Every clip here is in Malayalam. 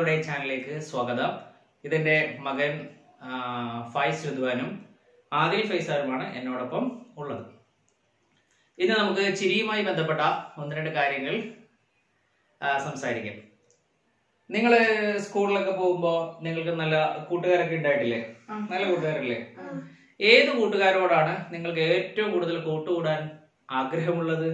എല്ലാവരുടെയും ചാനലിലേക്ക് സ്വാഗതം ഇതെന്റെ മകൻ ആ, ഫൈസ് ഋതുവാനും ആദിൽ ഫൈസാറുമാണ് എന്നോടൊപ്പം ഉള്ളത് ഇന്ന് നമുക്ക് ചിരിയുമായി ബന്ധപ്പെട്ട ഒന്ന് രണ്ട് കാര്യങ്ങൾ ആ, സംസാരിക്കാം നിങ്ങൾ സ്കൂളിലൊക്കെ പോകുമ്പോൾ നിങ്ങൾക്ക് നല്ല കൂട്ടുകാരൊക്കെ ഉണ്ടായിട്ടില്ലേ നല്ല കൂട്ടുകാരല്ലേ ഏത് കൂട്ടുകാരോടാണ് നിങ്ങൾക്ക് ഏറ്റവും കൂടുതൽ കൂട്ടുകൂടാൻ ആഗ്രഹമുള്ളത്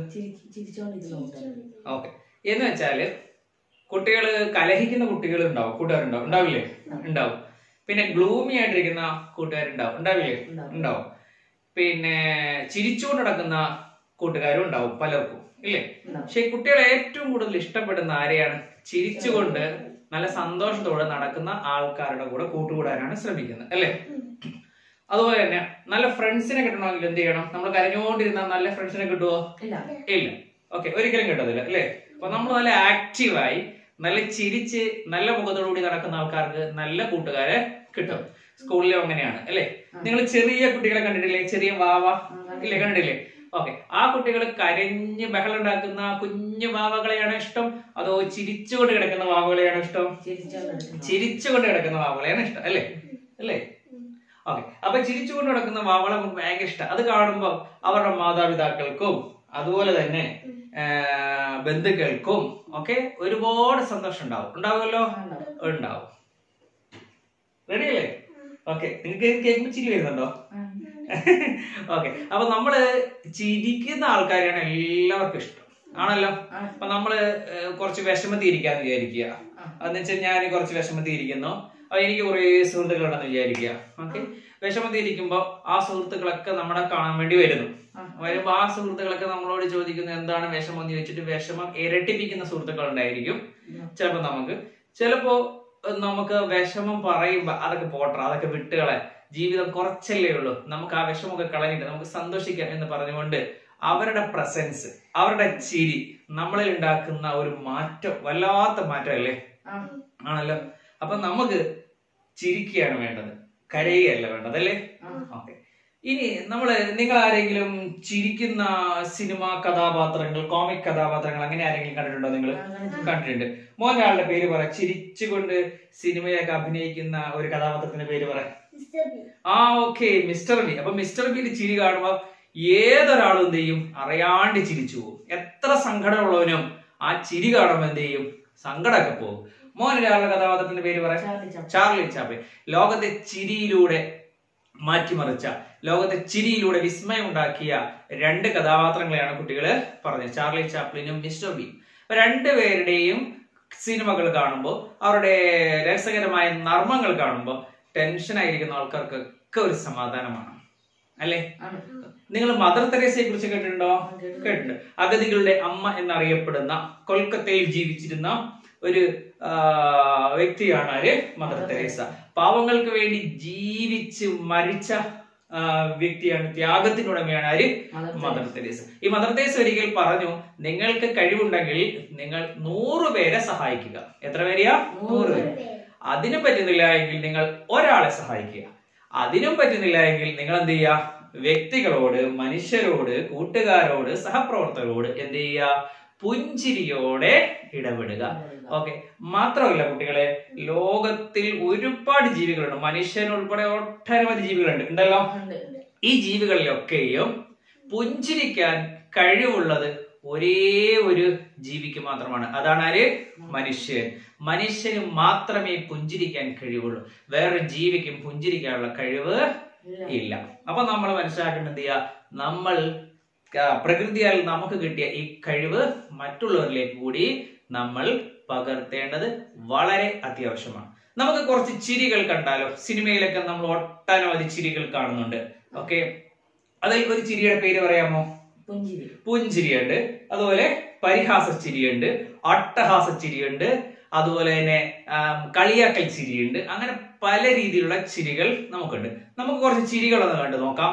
ഓക്കെ എന്ന് വെച്ചാല് കുട്ടികൾ കലഹിക്കുന്ന കുട്ടികൾ ഉണ്ടാവും കൂട്ടുകാരുണ്ടാവും ഉണ്ടാവില്ലേ ഉണ്ടാവും പിന്നെ ഗ്ലൂമി ആയിട്ടിരിക്കുന്ന കൂട്ടുകാരുണ്ടാവും ഉണ്ടാവില്ലേ ഉണ്ടാവും പിന്നെ ചിരിച്ചുകൊണ്ട് നടക്കുന്ന കൂട്ടുകാരും ഉണ്ടാവും പലർക്കും ഇല്ലേ പക്ഷെ കുട്ടികളെ ഏറ്റവും കൂടുതൽ ഇഷ്ടപ്പെടുന്ന ആരെയാണ് ചിരിച്ചുകൊണ്ട് നല്ല സന്തോഷത്തോടെ നടക്കുന്ന ആൾക്കാരുടെ കൂടെ കൂട്ടുകൂടാനാണ് ശ്രമിക്കുന്നത് അല്ലേ അതുപോലെ തന്നെ നല്ല ഫ്രണ്ട്സിനെ കിട്ടണമെങ്കിൽ എന്ത് ചെയ്യണം നമ്മൾ കരഞ്ഞുകൊണ്ടിരുന്ന നല്ല ഫ്രണ്ട്സിനെ കിട്ടുമോ ഇല്ല ഓക്കെ ഒരിക്കലും കിട്ടത്തില്ല അല്ലേ അപ്പൊ നമ്മൾ നല്ല ആക്റ്റീവായി നല്ല ചിരിച്ച് നല്ല മുഖത്തോടുകൂടി നടക്കുന്ന ആൾക്കാർക്ക് നല്ല കൂട്ടുകാരെ കിട്ടും സ്കൂളിലും അങ്ങനെയാണ് അല്ലേ നിങ്ങൾ ചെറിയ കുട്ടികളെ കണ്ടിട്ടില്ലേ ചെറിയ വാവ ഇല്ലേ കണ്ടിട്ടില്ലേ ഓക്കെ ആ കുട്ടികൾ കരഞ്ഞ് ബഹളം ഉണ്ടാക്കുന്ന കുഞ്ഞു വാവകളെയാണ് ഇഷ്ടം അതോ ചിരിച്ചുകൊണ്ട് കിടക്കുന്ന വാവകളെയാണ് ഇഷ്ടം ചിരിച്ചുകൊണ്ട് കിടക്കുന്ന വാവകളെയാണ് ഇഷ്ടം അല്ലേ അല്ലേ ഓക്കെ അപ്പൊ ചിരിച്ചുകൊണ്ട് നടക്കുന്ന വാവളെ നമുക്ക് ഭയങ്കര ഇഷ്ടം അത് കാണുമ്പോൾ അവരുടെ മാതാപിതാക്കൾക്കും അതുപോലെ തന്നെ ആ, ബന്ധുക്കൾക്കും ഒക്കെ ഒരുപാട് സന്തോഷം ഉണ്ടാവും ഉണ്ടാവുമല്ലോ ഉണ്ടാവും റെഡി അല്ലേ ഓക്കെ നിങ്ങൾക്ക് കേൾക്കുമ്പോൾ ചിരി വരുന്നുണ്ടോ ഓക്കെ അപ്പൊ നമ്മള് ചിരിക്കുന്ന ആൾക്കാരെയാണ് എല്ലാവർക്കും ഇഷ്ടം ആണല്ലോ അപ്പൊ നമ്മള് ഏഹ്, കുറച്ച് വിഷമത്തി ഇരിക്കാന്ന് വിചാരിക്കുക എന്ന് വെച്ചാൽ ഞാൻ കുറച്ച് വിഷമത്തി ഇരിക്കുന്നു അപ്പൊ എനിക്ക് കുറേ സുഹൃത്തുക്കളുണ്ടെന്ന് വിചാരിക്കുക ഓക്കെ വിഷമത്തി ഇരിക്കുമ്പോ ആ സുഹൃത്തുക്കളൊക്കെ നമ്മളെ കാണാൻ വേണ്ടി വരുന്നു വരുമ്പോ ആ സുഹൃത്തുക്കളൊക്കെ നമ്മളോട് ചോദിക്കുന്നത് എന്താണ് വിഷമം എന്ന് ചോദിച്ചിട്ട് വിഷമം ഇരട്ടിപ്പിക്കുന്ന സുഹൃത്തുക്കൾ ഉണ്ടായിരിക്കും ചിലപ്പോ നമുക്ക് ചിലപ്പോ ഏഹ്, നമുക്ക് വിഷമം പറയുമ്പോ അതൊക്കെ പോട്ടറ അതൊക്കെ വിട്ടുകളെ ജീവിതം കുറച്ചല്ലേ ഉള്ളൂ നമുക്ക് ആ വിഷമമൊക്കെ കളഞ്ഞിട്ട് നമുക്ക് സന്തോഷിക്കാം എന്ന് പറഞ്ഞുകൊണ്ട് അവരുടെ പ്രസൻസ് അവരുടെ ചിരി നമ്മളിൽ ഉണ്ടാക്കുന്ന ഒരു മാറ്റം വല്ലാത്ത മാറ്റമല്ലേ ആണല്ലോ അപ്പൊ നമുക്ക് ചിരിക്കുകയാണ് വേണ്ടത് കരയുകയല്ല വേണ്ടത് അല്ലേ ഓക്കെ ഇനി നമ്മള് നിങ്ങൾ ആരെങ്കിലും ചിരിക്കുന്ന സിനിമ കഥാപാത്രങ്ങൾ കോമിക് കഥാപാത്രങ്ങൾ അങ്ങനെ ആരെങ്കിലും കണ്ടിട്ടുണ്ടോ നിങ്ങൾ കണ്ടിട്ടുണ്ട് മോനൊരാളുടെ പേര് പറ ചിരിച്ചുകൊണ്ട് സിനിമയൊക്കെ അഭിനയിക്കുന്ന ഒരു കഥാപാത്രത്തിന്റെ പേര് പറ ആ ഓക്കെ മിസ്റ്റർ ബി അപ്പൊ മിസ്റ്റർ ബിന്റെ ചിരി കാണുമ്പോ ഏതൊരാളും എന്ത് ചെയ്യും അറിയാണ്ട് ചിരിച്ചു പോകും എത്ര സങ്കടമുള്ളവനും ആ ചിരി കാണുമ്പോ എന്ത് ചെയ്യും സങ്കടമൊക്കെ പോകും മോൻ ഒരാളുടെ കഥാപാത്രത്തിന്റെ പേര് പറ ചാർലി ചാപ്ലിൻ ലോകത്തെ ചിരിയിലൂടെ മാറ്റിമറിച്ച ലോകത്തെ ചിരിയിലൂടെ വിസ്മയം ഉണ്ടാക്കിയ രണ്ട് കഥാപാത്രങ്ങളെയാണ് കുട്ടികള് പറഞ്ഞത് ചാർലി ചാപ്ലിനും മിസ്റ്റർ ബി അപ്പൊ രണ്ടുപേരുടെയും സിനിമകൾ കാണുമ്പോൾ അവരുടെ രസകരമായ നർമ്മങ്ങൾ കാണുമ്പോൾ ടെൻഷൻ ആയിരിക്കുന്ന ആൾക്കാർക്കൊക്കെ ഒരു സമാധാനമാണ് അല്ലേ നിങ്ങൾ മദർ തെരേസയെ കുറിച്ച് കേട്ടിട്ടുണ്ടോ കേട്ടിട്ടുണ്ട് അഗതികളുടെ അമ്മ എന്നറിയപ്പെടുന്ന കൊൽക്കത്തയിൽ ജീവിച്ചിരുന്ന ഒരു ആ, വ്യക്തിയാണ് ആര് മദർ തെരേസ പാവങ്ങൾക്ക് വേണ്ടി ജീവിച്ച് മരിച്ച ആ, വ്യക്തിയാണ് ത്യാഗത്തിനുടമയാണ് ആര് മദർ തെരേസ ഈ മദർ തെരേസ ഒരിക്കൽ പറഞ്ഞു നിങ്ങൾക്ക് കഴിവുണ്ടെങ്കിൽ നിങ്ങൾ നൂറ് പേരെ സഹായിക്കുക എത്ര പേരെയാ നൂറ് പേര് അതിനും പറ്റുന്നില്ല എങ്കിൽ നിങ്ങൾ ഒരാളെ സഹായിക്കുക അതിനും പറ്റുന്നില്ല എങ്കിൽ നിങ്ങൾ എന്ത് ചെയ്യുക വ്യക്തികളോട് മനുഷ്യരോട് കൂട്ടുകാരോട് സഹപ്രവർത്തകരോട് എന്ത് ചെയ്യുക പുഞ്ചിരിയോടെ ഇടപെടുക ഓക്കെ മാത്രമല്ല കുട്ടികളെ ലോകത്തിൽ ഒരുപാട് ജീവികളുണ്ട് മനുഷ്യൻ ഉൾപ്പെടെ ഒട്ടനവധി ജീവികളുണ്ട് ഉണ്ടല്ലോ ഈ ജീവികളിലൊക്കെയും പുഞ്ചിരിക്കാൻ കഴിവുള്ളത് ഒരേ ഒരു ജീവിക്ക് മാത്രമാണ് അതാണ് ആര് മനുഷ്യൻ മനുഷ്യന് മാത്രമേ പുഞ്ചിരിക്കാൻ കഴിവുള്ളൂ വേറൊരു ജീവിക്കും പുഞ്ചിരിക്കാനുള്ള കഴിവ് ഇല്ല അപ്പൊ നമ്മൾ മനസ്സിലാക്കേണ്ടത് എന്ത് ചെയ്യുക നമ്മൾ ആ, പ്രകൃതിയാൽ നമുക്ക് കിട്ടിയ ഈ കഴിവ് മറ്റുള്ളവരിലേക്ക് കൂടി നമ്മൾ പകർത്തേണ്ടത് വളരെ അത്യാവശ്യമാണ് നമുക്ക് കുറച്ച് ചിരികൾ കണ്ടാലോ സിനിമയിലൊക്കെ നമ്മൾ ഒട്ടനവധി ചിരികൾ കാണുന്നുണ്ട് ഓക്കെ അതിൽ ഒരു ചിരിയുടെ പേര് പറയാമോ പുഞ്ചിരിയുണ്ട് അതുപോലെ പരിഹാസ ചിരിയുണ്ട് അട്ടഹാസ ചിരിയുണ്ട് അതുപോലെ തന്നെ ആം, കളിയാക്കൽ ചിരിയുണ്ട് അങ്ങനെ പല രീതിയിലുള്ള ചിരികൾ നമുക്കുണ്ട് നമുക്ക് കുറച്ച് ചിരികളൊന്ന് കണ്ടു നോക്കാം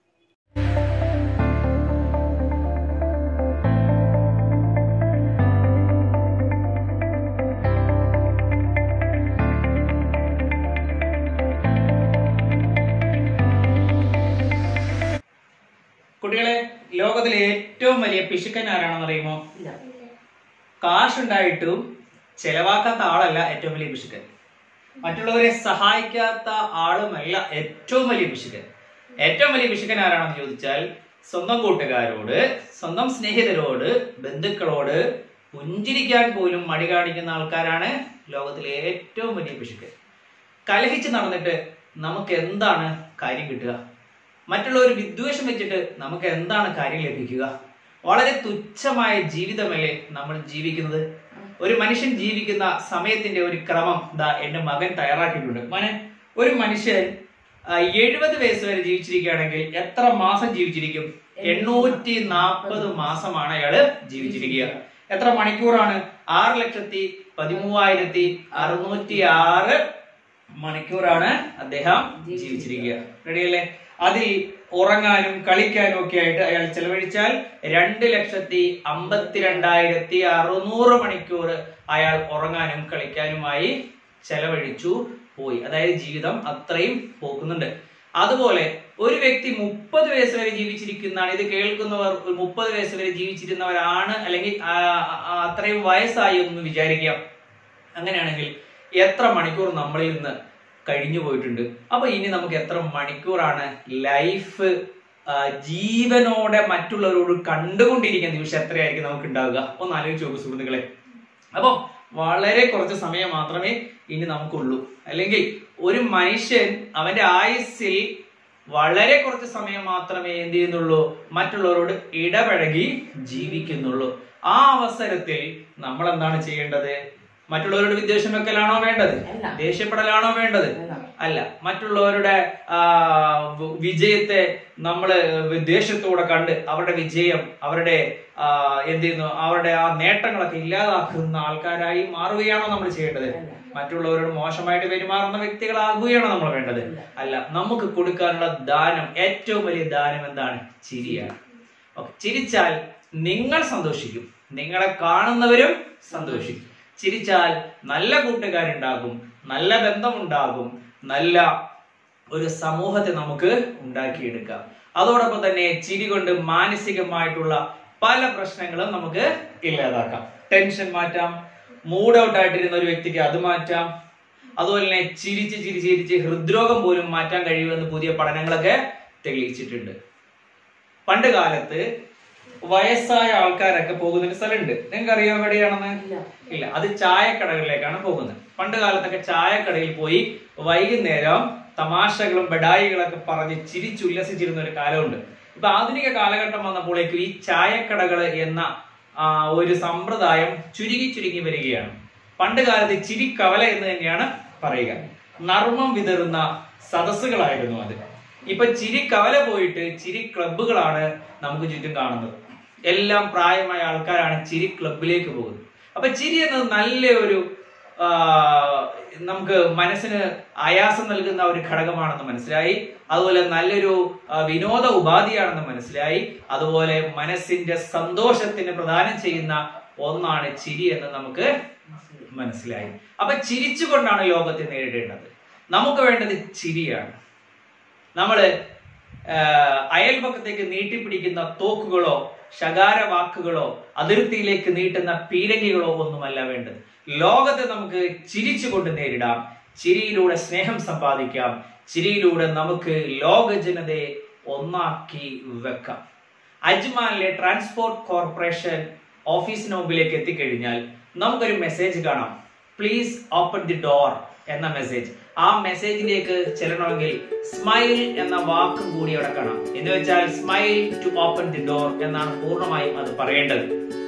കുട്ടികളെ ലോകത്തിലെ ഏറ്റവും വലിയ പിശുക്കൻ ആരാണെന്ന് അറിയുമോ കാശുണ്ടായിട്ടും ചെലവാക്കാത്ത ആളല്ല ഏറ്റവും വലിയ പിശുക്കൻ മറ്റുള്ളവരെ സഹായിക്കാത്ത ആളുമല്ല ഏറ്റവും വലിയ പിശുക്കൻ ഏറ്റവും വലിയ പിശുക്കൻ ആരാണെന്ന് ചോദിച്ചാൽ സ്വന്തം കൂട്ടുകാരോട് സ്വന്തം സ്നേഹിതരോട് ബന്ധുക്കളോട് പുഞ്ചിരിക്കാൻ പോലും മടി കാണിക്കുന്ന ആൾക്കാരാണ് ലോകത്തിലെ ഏറ്റവും വലിയ പിശുക്കൻ കലഹിച്ച് നടന്നിട്ട് നമുക്ക് എന്താണ് കാര്യം കിട്ടുക മറ്റുള്ളവർ വിദ്വേഷം വെച്ചിട്ട് നമുക്ക് എന്താണ് കാര്യം ലഭിക്കുക വളരെ തുച്ഛമായ ജീവിതമല്ലേ നമ്മൾ ജീവിക്കുന്നത് ഒരു മനുഷ്യൻ ജീവിക്കുന്ന സമയത്തിന്റെ ഒരു ക്രമം ദാ എന്റെ മകൻ തയ്യാറാക്കിയിട്ടുണ്ട് മോനെ ഒരു മനുഷ്യൻ എഴുപത് വയസ്സ് വരെ ജീവിച്ചിരിക്കുകയാണെങ്കിൽ എത്ര മാസം ജീവിച്ചിരിക്കും എണ്ണൂറ്റി നാൽപ്പത് മാസമാണ് അയാള് ജീവിച്ചിരിക്കുക എത്ര മണിക്കൂറാണ് ആറ് ലക്ഷത്തി പതിമൂവായിരത്തി അറുന്നൂറ്റി ആറ് മണിക്കൂറാണ് അദ്ദേഹം ജീവിച്ചിരിക്കുക റെഡിയല്ലേ അതിൽ ഉറങ്ങാനും കളിക്കാനും ഒക്കെ ആയിട്ട് അയാൾ ചെലവഴിച്ചാൽ രണ്ട് ലക്ഷത്തി അമ്പത്തിരണ്ടായിരത്തി അറുന്നൂറ് മണിക്കൂർ അയാൾ ഉറങ്ങാനും കളിക്കാനുമായി ചെലവഴിച്ചു പോയി അതായത് ജീവിതം അത്രയും പോക്കുന്നുണ്ട് അതുപോലെ ഒരു വ്യക്തി മുപ്പത് വയസ്സ് വരെ ജീവിച്ചിരിക്കുന്നതാണ് ഇത് കേൾക്കുന്നവർ ഒരു മുപ്പത് വയസ്സ് വരെ ജീവിച്ചിരുന്നവരാണ് അല്ലെങ്കിൽ ആ, ആ, അത്രയും വയസ്സായി എന്ന് വിചാരിക്കാം അങ്ങനെയാണെങ്കിൽ എത്ര മണിക്കൂർ നമ്മളിൽ നിന്ന് കഴിഞ്ഞു പോയിട്ടുണ്ട് അപ്പൊ ഇനി നമുക്ക് എത്ര മണിക്കൂറാണ് ലൈഫ് ആ, ജീവനോടെ മറ്റുള്ളവരോട് കണ്ടുകൊണ്ടിരിക്കുന്ന നിമിഷം എത്രയായിരിക്കും നമുക്ക് ഉണ്ടാവുക ഒന്ന് ആലോചിച്ച് നോക്കൂ സുഹൃത്തുക്കളെ അപ്പം വളരെ കുറച്ച് സമയം മാത്രമേ ഇനി നമുക്കുള്ളൂ അല്ലെങ്കിൽ ഒരു മനുഷ്യൻ അവന്റെ ആയുസ്സിൽ വളരെ കുറച്ച് സമയം മാത്രമേ എന്ത് ചെയ്യുന്നുള്ളൂ മറ്റുള്ളവരോട് ഇടപഴകി ജീവിക്കുന്നുള്ളൂ ആ അവസരത്തിൽ നമ്മൾ എന്താണ് ചെയ്യേണ്ടത് മറ്റുള്ളവരോട് വിദ്വേഷം വെക്കലാണോ വേണ്ടത് അല്ല. ദേഷ്യപ്പെടലാണോ വേണ്ടത് അല്ല. അല്ല മറ്റുള്ളവരുടെ ആ, വ- വിജയത്തെ നമ്മൾ ദേഷ്യത്തോടെ കണ്ട് അവരുടെ വിജയം അവരുടെ ആ, എന്ത് ചെയ്യുന്നു അവരുടെ ആ നേട്ടങ്ങളൊക്കെ ഇല്ലാതാക്കുന്ന ആൾക്കാരായി മാറുകയാണോ നമ്മൾ ചെയ്യേണ്ടത് അല്ല. മറ്റുള്ളവരോട് മോശമായിട്ട് പെരുമാറുന്ന വ്യക്തികളാകുകയാണോ നമ്മൾ വേണ്ടത് അല്ല നമുക്ക് കൊടുക്കാനുള്ള ദാനം ഏറ്റവും വലിയ ദാനം എന്താണ് ചിരിയാണ് ഓക്കെ ചിരിച്ചാൽ നിങ്ങൾ സന്തോഷിക്കും നിങ്ങളെ കാണുന്നവരും സന്തോഷിക്കും ചിരിച്ചാൽ നല്ല കൂട്ടുകാരുണ്ടാകും നല്ല ബന്ധമുണ്ടാകും നല്ല ഒരു സമൂഹത്തെ നമുക്ക് ഉണ്ടാക്കിയെടുക്കാം അതോടൊപ്പം തന്നെ ചിരി കൊണ്ട് മാനസികമായിട്ടുള്ള പല പ്രശ്നങ്ങളും നമുക്ക് ഇല്ലാതാക്കാം ടെൻഷൻ മാറ്റാം മൂഡ് ഔട്ട് ആയിട്ടിരുന്ന ഒരു വ്യക്തിക്ക് അത് മാറ്റാം അതുപോലെ തന്നെ ചിരിച്ച് ചിരിച്ച് ചിരിച്ച് ഹൃദ്രോഗം പോലും മാറ്റാൻ കഴിയുമെന്ന് പുതിയ പഠനങ്ങളൊക്കെ തെളിയിച്ചിട്ടുണ്ട് പണ്ട് കാലത്ത് വയസ്സായ ആൾക്കാരൊക്കെ പോകുന്ന ഒരു സ്ഥലമുണ്ട് നിങ്ങൾക്ക് അറിയോ എവിടെയാണെന്ന് ഇല്ല. ഇല്ല അത് ചായക്കടകളിലേക്കാണ് പോകുന്നത് പണ്ട് കാലത്തൊക്കെ ചായക്കടയിൽ പോയി വൈകുന്നേരം തമാശകളും ബഡായികളൊക്കെ പറഞ്ഞ് ചിരിച്ചുല്ലസിച്ചിരുന്ന ഒരു കാലമുണ്ട് ഇപ്പൊ ആധുനിക കാലഘട്ടം വന്നപ്പോഴേക്കും ഈ ചായക്കടകൾ എന്ന ആ, ഒരു സമ്പ്രദായം ചുരുങ്ങി ചുരുങ്ങി വരികയാണ് പണ്ട് കാലത്ത് ചിരിക്കവല എന്ന് തന്നെയാണ് പറയുക നർമ്മം വിതറുന്ന സദസ്സുകളായിരുന്നു അത് ഇപ്പൊ ചിരി കവല പോയിട്ട് ചിരി ക്ലബ്ബുകളാണ് നമുക്ക് ചുറ്റും കാണുന്നത് എല്ലാം പ്രായമായ ആൾക്കാരാണ് ചിരി ക്ലബിലേക്ക് പോകുന്നത് അപ്പൊ ചിരി എന്നത് നല്ല ഒരു ആ, നമുക്ക് മനസ്സിന് ആയാസം നൽകുന്ന ഒരു ഘടകമാണെന്ന് മനസ്സിലായി അതുപോലെ നല്ലൊരു ആ, വിനോദ ഉപാധിയാണെന്ന് മനസ്സിലായി അതുപോലെ മനസ്സിന്റെ സന്തോഷത്തിന് പ്രദാനം ചെയ്യുന്ന ഒന്നാണ് ചിരി എന്ന് നമുക്ക് മനസ്സിലായി അപ്പൊ ചിരിച്ചുകൊണ്ടാണ് ലോകത്തെ നേരിടേണ്ടത് നമുക്ക് വേണ്ടത് ചിരിയാണ് നമ്മള് ആഹ്, അയൽപക്കത്തേക്ക് നീട്ടിപ്പിടിക്കുന്ന തോക്കുകളോ ശകാര വാക്കുകളോ അതിർത്തിയിലേക്ക് നീട്ടുന്ന പീരങ്കികളോ ഒന്നുമല്ല വേണ്ടത് ലോകത്തെ നമുക്ക് ചിരിച്ചുകൊണ്ട് നേരിടാം ചിരിയിലൂടെ സ്നേഹം സമ്പാദിക്കാം ചിരിയിലൂടെ നമുക്ക് ലോക ജനതയെ ഒന്നാക്കി വെക്കാം അജ്മാനിലെ ട്രാൻസ്പോർട്ട് കോർപ്പറേഷൻ ഓഫീസിന് മുമ്പിലേക്ക് എത്തിക്കഴിഞ്ഞാൽ നമുക്കൊരു മെസ്സേജ് കാണാം പ്ലീസ് ഓപ്പൺ ദി ഡോർ എന്ന മെസ്സേജ് ആ മെസ്സേജിലേക്ക് ചെല്ലണമെങ്കിൽ സ്മൈൽ എന്ന വാക്കും കൂടി അവിടെ കാണാം എന്ന് വെച്ചാൽ smile to open the door എന്നാണ് പൂർണ്ണമായും അത് പറയേണ്ടത്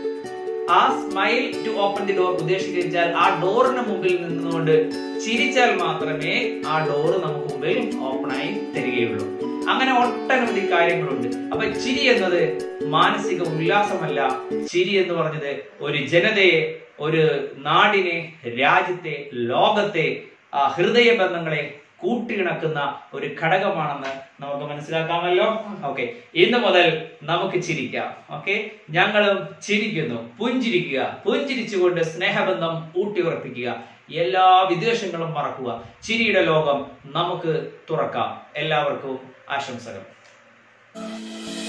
ആ smile to open the door ഉദ്ദേശിച്ചാൽ ആ ഡോറിന് മുമ്പിൽ നിന്നുകൊണ്ട് ചിരിച്ചാൽ മാത്രമേ ആ ഡോറ് നമുക്ക് മുമ്പിൽ ഓപ്പൺ ആയി തരികയുള്ളൂ അങ്ങനെ ഒട്ടനവധി കാര്യങ്ങളുണ്ട് അപ്പൊ ചിരി എന്നത് മാനസിക ഉല്ലാസമല്ല ചിരി എന്ന് പറഞ്ഞത് ഒരു ജനതയെ ഒരു നാടിനെ രാജ്യത്തെ ലോകത്തെ ആ ഹൃദയ ബന്ധങ്ങളെ കൂട്ടിയിണക്കുന്ന ഒരു ഘടകമാണെന്ന് നമുക്ക് മനസ്സിലാക്കാമല്ലോ ഓക്കെ ഇന്ന് മുതൽ നമുക്ക് ചിരിക്കാം ഓക്കെ ഞങ്ങളും ചിരിക്കുന്നു പുഞ്ചിരിക്കുക പുഞ്ചിരിച്ചുകൊണ്ട് സ്നേഹബന്ധം ഊട്ടിയുറപ്പിക്കുക എല്ലാ വിദ്വേഷങ്ങളും മറക്കുക ചിരിയുടെ ലോകം നമുക്ക് തുറക്കാം എല്ലാവർക്കും ആശംസകൾ